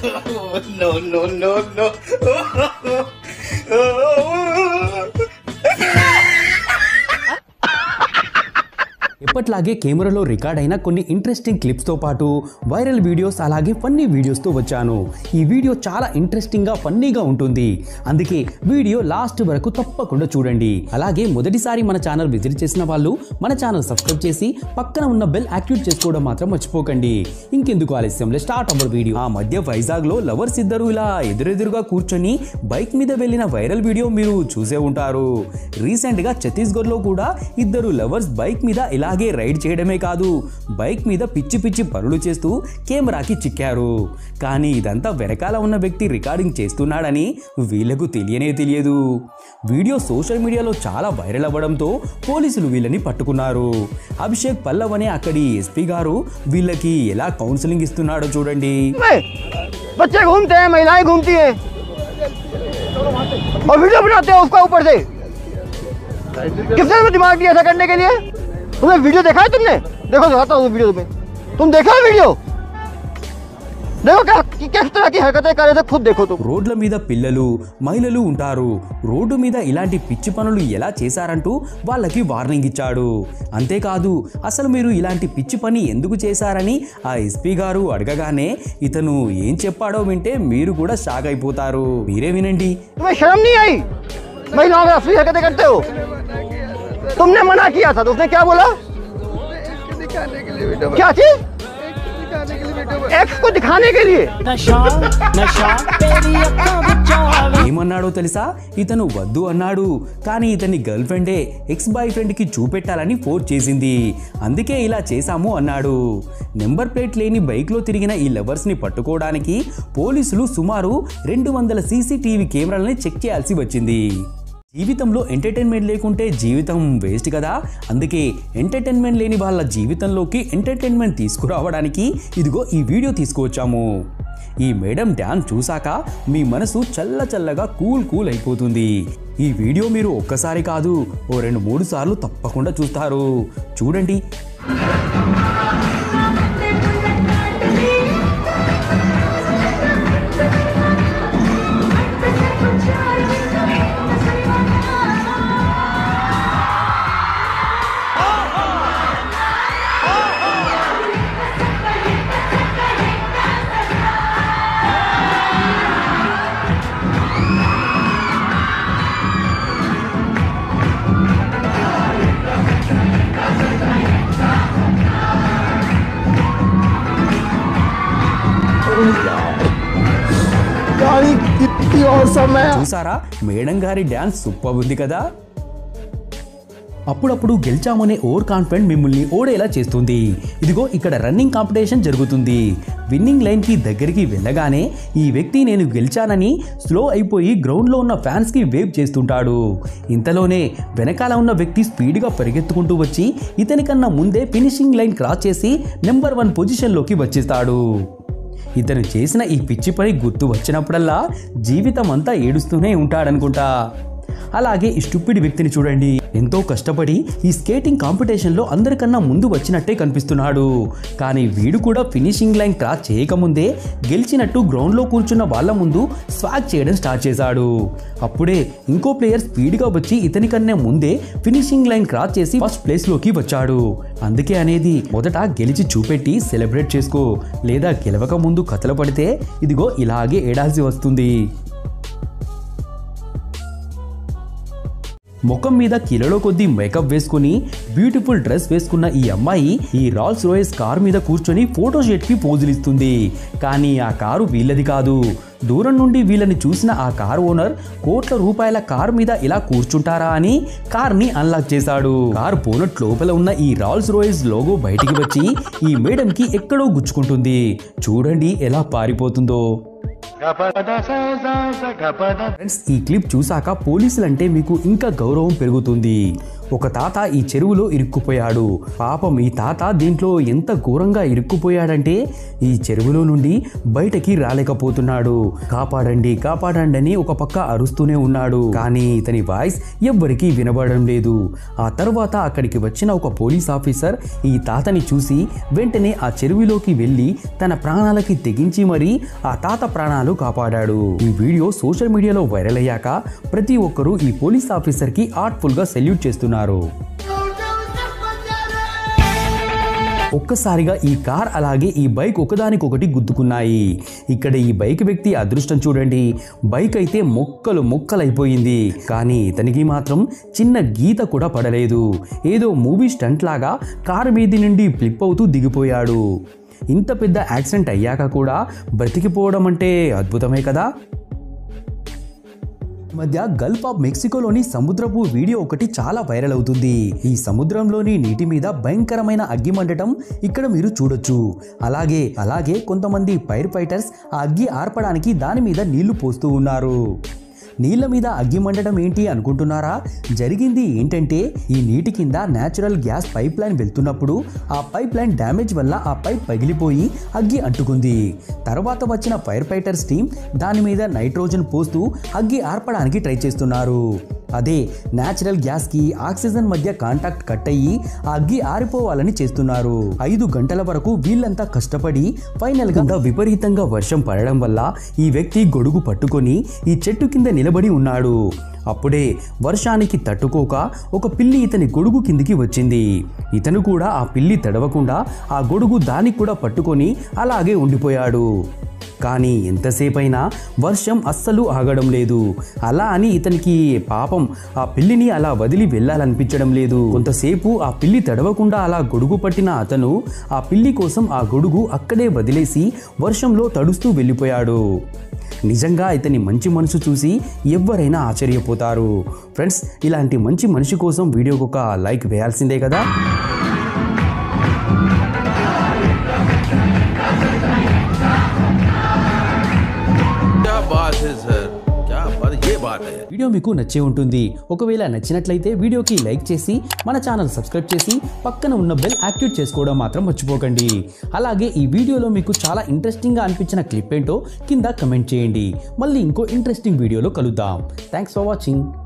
no, no, no, no. ఎప్పట్లాగే కెమెరాలో record అయిన కొన్ని ఇంట్రెస్టింగ్ క్లిప్స్తో పాటు వైరల్ వీడియోస్ అలాగే ఫన్నీ వీడియోస్తో వచ్చాను ఈ వీడియో చాలా ఇంట్రెస్టింగ్గా ఫన్నీగా ఉంటుంది అందుకే వీడియో లాస్ట్ వరకు తప్పకుండా చూడండి అలాగే మొదటిసారి మన ఛానల్ విజిట్ చేసిన వాళ్ళు మన ఛానల్ సబ్స్క్రైబ్ చేసి పక్కన ఉన్న బెల్ యాక్టివేట్ చేసుకోవడం మాత్రం మర్చిపోకండి ఇంకెందుకు ఆలస్యంలో స్టార్ట్ అవ్వడు వీడియో ఆ మధ్య వైజాగ్ లో లవర్స్ ఇద్దరు ఇలా ఎదురెదురుగా కూర్చొని బైక్ మీద వెళ్ళిన వైరల్ వీడియో మీరు చూసే ఉంటారు రీసెంట్ గా ఛత్తీస్గఢ్ లో కూడా ఇద్దరు లవర్స్ బైక్ మీద ఇలాగే రైడ్ చేయడమే కాదు బైక్ మీద పిచ్చి పిచ్చి పనులు చేస్తూ కెమెరాకి చిక్కారు కానీ ఇదంతా వెనకాల ఉన్న వ్యక్తి రికార్డింగ్ చేస్తున్నాడని వీళ్ళకు తెలియనే తెలియదు వీడియో సోషల్ మీడియాలో చాలా వైరల్ అవ్వడంతో పోలీసులు వీళ్ళని పట్టుకున్నారు అభిషేక్ పల్లవ్ అనే అక్కడి ఎస్పీ గారు వీళ్ళకి ఎలా కౌన్సిలింగ్ ఇస్తున్నాడో చూడండి में बच्चे घूमते हैं महिलाएं घूमती हैं और वीडियो बनाते हैं उसका ऊपर से किसने तुम्हें दिमाग दिया ऐसा करने के लिए तुमने वीडियो देखा है तुमने देखो दिखाता हूँ वीडियो तुम्हें तुम देखा है वीडियो देखो क्या कि- किस तरह की हरकतें कर रहे थे खुद देखो तुम రోడ్ల మీద పిల్లలు మహిళలు ఉంటారు రోడ్డు మీద ఇలాంటి పిచ్చి పనులు ఎలా చేశారంటూ వాళ్ళకి వార్నింగ్ ఇచ్చాడు అంతేకాదు అసలు మీరు ఇలాంటి పిచ్చి పని ఎందుకు చేశారని ఆ ఎస్పీ గారు అడగగానే ఇతను ఏం చెప్పాడో వింటే మీరు కూడా షాక్ అయిపోతారు మీరే వినండి तुम्हें शर्म नहीं आई महिलाओं के असली हरकतें करते हो तुमने मना किया था तो उसने क्या बोला क्या चीज एक्स को दिखाने के लिए ਨਸ਼ਾ ਨਸ਼ਾ ਤੇਰੀ ਅੱਖਾਂ ਵਿੱਚੋਂ ਆਵੇ ఏమన్నాడో తెలుసా ఇతను వద్దు అన్నాడు కానీ ఇతని గర్ల్ ఫ్రెండే ఎక్స్ బాయ్ ఫ్రెండ్ కి చూపెట్టాలని ఫోర్స్ చేసింది అందుకే ఇలా చేశాము అన్నాడు నెంబర్ ప్లేట్ లేని బైక్లో తిరిగిన ఈ లవర్స్ ని పట్టుకోవడానికి పోలీసులు సుమారు రెండు వందల సీసీటీవీ కెమెరాలని చెక్ చేయాల్సి వచ్చింది జీవితంలో ఎంటర్టైన్మెంట్ లేకుంటే జీవితం వేస్ట్ కదా అందుకే ఎంటర్టైన్మెంట్ లేని వాళ్ళ జీవితంలోకి ఎంటర్టైన్మెంట్ తీసుకురావడానికి ఇదిగో ఈ వీడియో తీసుకువచ్చాము ఈ మేడం డ్యాన్స్ చూశాక మీ మనసు చల్ల చల్లగా కూల్ కూల్ అయిపోతుంది ఈ వీడియో మీరు ఒక్కసారి కాదు ఓ రెండు మూడు సార్లు తప్పకుండా చూస్తారు చూడండి गाड़ी कितनी औसम है చూసారా మేడం గారి డ్యాన్స్ సూపర్ ఉంది కదా అప్పుడప్పుడు గెలిచామనే ఓవర్ కాన్ఫిడెంట్ మిమ్మల్ని ఓడేలా చేస్తుంది ఇదిగో ఇక్కడ రన్నింగ్ కాంపిటీషన్ జరుగుతుంది విన్నింగ్ లైన్కి దగ్గరికి వెళ్ళగానే ఈ వ్యక్తి నేను గెలిచానని స్లో అయిపోయి గ్రౌండ్లో ఉన్న ఫ్యాన్స్కి వేవ్ చేస్తుంటాడు ఇంతలోనే వెనకాల ఉన్న వ్యక్తి స్పీడ్గా పరిగెత్తుకుంటూ వచ్చి ఇతనికన్నా ముందే ఫినిషింగ్ లైన్ క్రాస్ చేసి నెంబర్ వన్ పొజిషన్లోకి వచ్చేస్తాడు ఇతను చేసిన ఈ పిచ్చి పని గుర్తు వచ్చినప్పుడల్లా జీవితం అంతా ఏడుస్తూనే ఉంటాడనుకుంటా అలాగే ఈ స్టూపిడ్ వ్యక్తిని చూడండి ఎంతో కష్టపడి ఈ స్కేటింగ్ కాంపిటీషన్లో అందరికన్నా ముందు వచ్చినట్టే కనిపిస్తున్నాడు కానీ వీడు కూడా ఫినిషింగ్ లైన్ క్రాస్ చేయకముందే గెలిచినట్టు గ్రౌండ్లో కూర్చున్న వాళ్ళ ముందు స్వాగ్ చేయడం స్టార్ట్ చేశాడు అప్పుడే ఇంకో ప్లేయర్ స్పీడ్గా వచ్చి ఇతని కన్నా ముందే ఫినిషింగ్ లైన్ క్రాస్ చేసి ఫస్ట్ ప్లేస్లోకి వచ్చాడు అందుకే అనేది మొదట గెలిచి చూపెట్టి సెలబ్రేట్ చేసుకో లేదా గెలవక ముందు కథలు పడితే ఇదిగో ఇలాగే ఏడాల్సి వస్తుంది ముఖం మీద కిలలో కొద్దీ మేకప్ వేసుకుని బ్యూటిఫుల్ డ్రెస్ వేసుకున్న ఈ అమ్మాయి ఈ రాల్స్ రోయస్ కార్ మీద కూర్చొని ఫోటో కి పోజులు ఇస్తుంది కానీ ఆ కారు వీళ్ళది కాదు దూరం నుండి వీళ్ళని చూసిన ఆ కార్ ఓనర్ కోట్ల రూపాయల కార్ మీద ఇలా కూర్చుంటారా అని కార్ ని అన్లాక్ చేశాడు కార్ బోనట్ లోపల ఉన్న ఈ రాల్స్ రోయస్ లోగో బయటికి వచ్చి ఈ మేడం కి ఎక్కడో గుచ్చుకుంటుంది చూడండి ఎలా పారిపోతుందో ఫ్రెండ్స్ ఈ క్లిప్ చూసాక పోలీసులంటే మీకు ఇంకా గౌరవం పెరుగుతుంది ఒక తాత ఈ చెరువులో ఇరుక్కుపోయాడు పాపం ఈ తాత దీంట్లో ఎంత ఘోరంగా ఇరుక్కుపోయాడంటే ఈ చెరువులో నుండి బయటకి రాలేకపోతున్నాడు కాపాడండి కాపాడండి అని ఒక పక్క అరుస్తూనే ఉన్నాడు కానీ ఇతని వాయిస్ ఎవ్వరికీ వినబడడం లేదు ఆ తర్వాత అక్కడికి వచ్చిన ఒక పోలీస్ ఆఫీసర్ ఈ తాతని చూసి వెంటనే ఆ చెరువులోకి వెళ్ళి తన ప్రాణాలకి తెగించి మరీ ఆ తాత ప్రాణాలు కాపాడాడు ఈ వీడియో సోషల్ మీడియాలో వైరల్ అయ్యాక ప్రతి ఒక్కరూ ఈ పోలీస్ ఆఫీసర్కి ఆర్ట్ఫుల్గా సెల్యూట్ చేస్తున్నారు ఒక్కసారిగా ఈ కార్ అలాగే ఈ బైక్ ఒకదానికొకటి గుద్దుకున్నాయి ఇక్కడ ఈ బైక్ వ్యక్తి అదృష్టం చూడండి బైక్ అయితే మొక్కలు మొక్కలైపోయింది కానీ ఇతనికి మాత్రం చిన్న గీత కూడా పడలేదు ఏదో మూవీ స్టంట్ లాగా కారు మీది నుండి ఫ్లిప్ అవుతూ దిగిపోయాడు ఇంత పెద్ద యాక్సిడెంట్ అయ్యాక కూడా బ్రతికిపోవడం అంటే అద్భుతమే కదా ఈ మధ్య గల్ఫ్ ఆఫ్ మెక్సికోలోని సముద్రపు వీడియో ఒకటి చాలా వైరల్ అవుతుంది ఈ సముద్రంలోని నీటి మీద భయంకరమైన అగ్గి మండటం ఇక్కడ మీరు చూడొచ్చు అలాగే అలాగే కొంతమంది ఫైర్ ఫైటర్స్ ఆ అగ్గి ఆర్పడానికి దాని మీద నీళ్లు పోస్తూ ఉన్నారు నీళ్ళ మీద అగ్గి మండటం ఏంటి అనుకుంటున్నారా జరిగింది ఏంటంటే ఈ నీటి కింద నేచురల్ గ్యాస్ పైప్ లైన్ వెళ్తున్నప్పుడు ఆ పైప్ లైన్ డ్యామేజ్ వల్ల ఆ పైప్ పగిలిపోయి అగ్గి అంటుకుంది తర్వాత వచ్చిన ఫైర్ ఫైటర్స్ టీం దాని మీద నైట్రోజన్ పోస్తూ అగ్గి ఆర్పడానికి ట్రై చేస్తున్నారు అదే న్యాచురల్ గ్యాస్ కి ఆక్సిజన్ మధ్య కాంటాక్ట్ కట్ అయ్యి ఆ అగ్గి ఆరిపోవాలని చేస్తున్నారు ఐదు గంటల వరకు వీళ్ళంతా కష్టపడి ఫైనల్ గా విపరీతంగా వర్షం పడడం వల్ల ఈ వ్యక్తి గొడుగు పట్టుకొని ఈ చెట్టు కింద నిలబడి ఉన్నాడు అప్పుడే వర్షానికి తట్టుకోక ఒక పిల్లి ఇతని గొడుగు కిందికి వచ్చింది ఇతను కూడా ఆ పిల్లి తడవకుండా ఆ గొడుగు దానికి కూడా పట్టుకొని అలాగే ఉండిపోయాడు కానీ ఎంతసేపైనా వర్షం అస్సలు ఆగడం లేదు అలా అని ఇతనికి పాపం ఆ పిల్లిని అలా వదిలి వెళ్ళాలనిపించడం లేదు కొంతసేపు ఆ పిల్లి తడవకుండా అలా గొడుగు పట్టిన అతను ఆ పిల్లి కోసం ఆ గొడుగు అక్కడే వదిలేసి వర్షంలో తడుస్తూ వెళ్ళిపోయాడు నిజంగా ఇతని మంచి మనసు చూసి ఎవరైనా ఆశ్చర్యపోతారు ఫ్రెండ్స్ ఇలాంటి మంచి మనిషి కోసం వీడియోకి ఒక లైక్ వేయాల్సిందే కదా क्या बात है सर क्या बात ये बात है వీడియో మీకు నచ్చే ఉంటుంది ఒకవేళ నచ్చినట్లయితే వీడియోకి లైక్ చేసి మన ఛానల్ సబ్స్క్రైబ్ చేసి పక్కన ఉన్న బెల్ యాక్టివేట్ చేసుకోవడం మాత్రం మర్చిపోకండి అలాగే ఈ వీడియోలో మీకు చాలా ఇంట్రెస్టింగ్గా అనిపించిన క్లిప్ ఏంటో కింద కమెంట్ చేయండి మళ్ళీ ఇంకో ఇంట్రెస్టింగ్ వీడియోలో కలుద్దాం థ్యాంక్స్ ఫర్ వాచింగ్